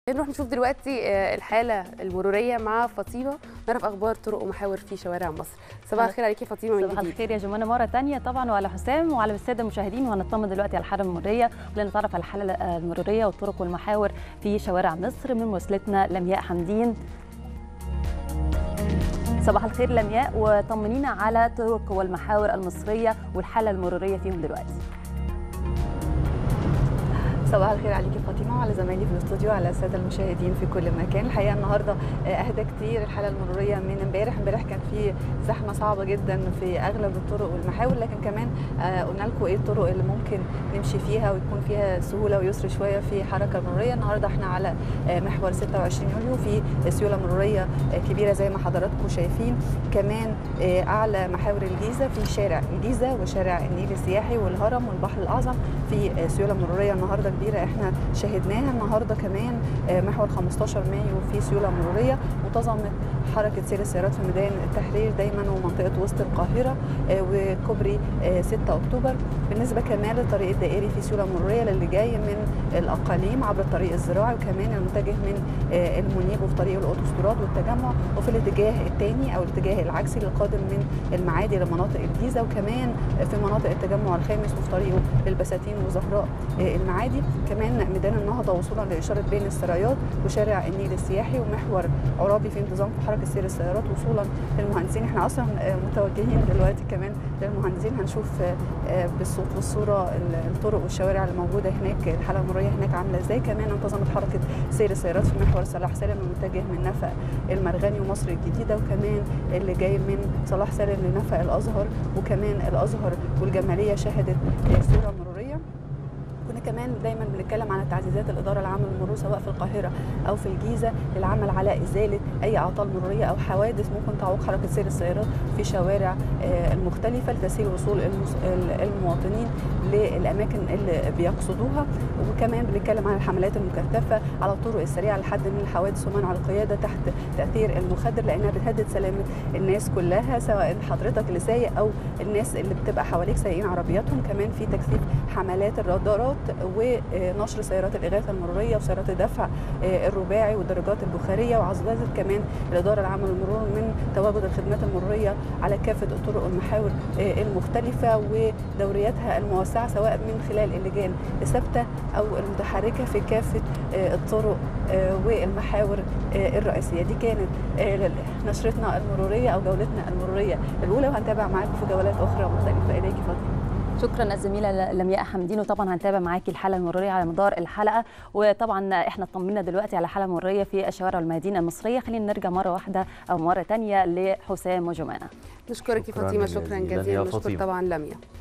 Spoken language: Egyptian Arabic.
نروح نشوف دلوقتي آه، الحاله المروريه مع فاطمه نعرف اخبار طرق ومحاور في شوارع مصر صباح الخير عليكي يا فاطمه من صباح جديد الخير يا جمانة مرة تانية طبعا وعلى حسام وعلى السادة المشاهدين وهنطمن دلوقتي على الحالة المرورية ولنتعرف على الحالة المرورية والطرق والمحاور في شوارع مصر من مراسلتنا لمياء حمدين صباح الخير لمياء وطمنينا على الطرق والمحاور المصرية والحالة المرورية فيهم دلوقتي صباح الخير عليكي فاطمه وعلى زمايلي في الاستوديو وعلى الساده المشاهدين في كل مكان الحقيقه النهارده اهدى كتير الحاله المروريه من امبارح امبارح كان في زحمه صعبه جدا في اغلب الطرق والمحاور لكن كمان آه، قلنا لكم ايه الطرق اللي ممكن نمشي فيها ويكون فيها سهوله ويسر شويه في حركه مروريه النهارده احنا على آه، محور 26 يوليو في سيوله مروريه آه، كبيره زي ما حضراتكم شايفين كمان آه، اعلى محاور الجيزه في شارع الجيزه وشارع النيل السياحي والهرم والبحر الاعظم في آه، سيوله مروريه النهارده كبيره احنا شاهدناها النهارده كمان آه، محور 15 مايو في سيوله مروريه وتظمت حركه سير السيارات في ميدان التحرير دايما ومنطقه وسط القاهره آه، وكوبري آه، 6 اكتوبر بالنسبه كمان للطريق الدائري في سيوله مروريه للي جاي من الاقاليم عبر الطريق الزراعي وكمان المتجه من آه، المنيب وفي طريق الاوتوستراد والتجمع وفي الاتجاه الثاني او الاتجاه العكسي للقادم من المعادي لمناطق الجيزه وكمان في مناطق التجمع الخامس وفي طريقه للبساتين وزهراء آه، المعادي كمان ميدان النهضه وصولا لاشاره بين السرايات وشارع النيل السياحي ومحور عرابي في انتظام في حركه سير السيارات وصولا للمهندسين احنا اصلا آه، متوجهين دلوقتي كمان للمهندسين هنشوف آه، آه، بالصوت والصوره ال- الطرق والشوارع اللي موجوده هناك الحاله المروريه هناك عامله ازاي كمان انتظمت حركه سير السيارات في محور صلاح سالم المتجه من نفق المرغني ومصر الجديده وكمان اللي جاي من صلاح سالم لنفق الازهر وكمان الازهر والجماليه شهدت آه، صوره مروريه كنا كمان دايما بنتكلم عن تعزيزات الاداره العامه للمرور سواء في القاهره او في الجيزه للعمل على ازاله اي اعطال مروريه او حوادث ممكن تعوق حركه سير السيارات في شوارع آه، المختلفه لتسهيل وصول المس- ال- المواطنين للاماكن اللي بيقصدوها وكمان بنتكلم عن الحملات المكثفه على الطرق السريعه لحد من الحوادث ومنع القياده تحت تاثير المخدر لانها بتهدد سلامه الناس كلها سواء حضرتك اللي سايق او الناس اللي بتبقى حواليك سايقين عربياتهم كمان في تكثيف حملات الرادارات ونشر سيارات الاغاثه المروريه وسيارات الدفع آه، الرباعي والدراجات البخاريه وعززت كمان الاداره العامه للمرور من تواجد الخدمات المروريه على كافه الطرق والمحاور آه، المختلفه ودورياتها الموسعه سواء من خلال اللجان الثابته او المتحركه في كافه آه، الطرق آه، والمحاور آه، الرئيسيه دي كانت آه، نشرتنا المروريه او جولتنا المروريه الاولى وهنتابع معاكم في جولات اخرى مختلفه اليكي فاطمه شكرا الزميله لمياء حمدين وطبعا هنتابع معاكي الحاله المروريه على مدار الحلقه وطبعا احنا اطمنا دلوقتي على حاله مروريه في الشوارع والمدينه المصريه خلينا نرجع مره واحده او مره ثانيه لحسام وجمانه نشكرك يا شكراً فاطمه شكرا جزيلاً جزيلا يا نشكر فاطمة. طبعا لميا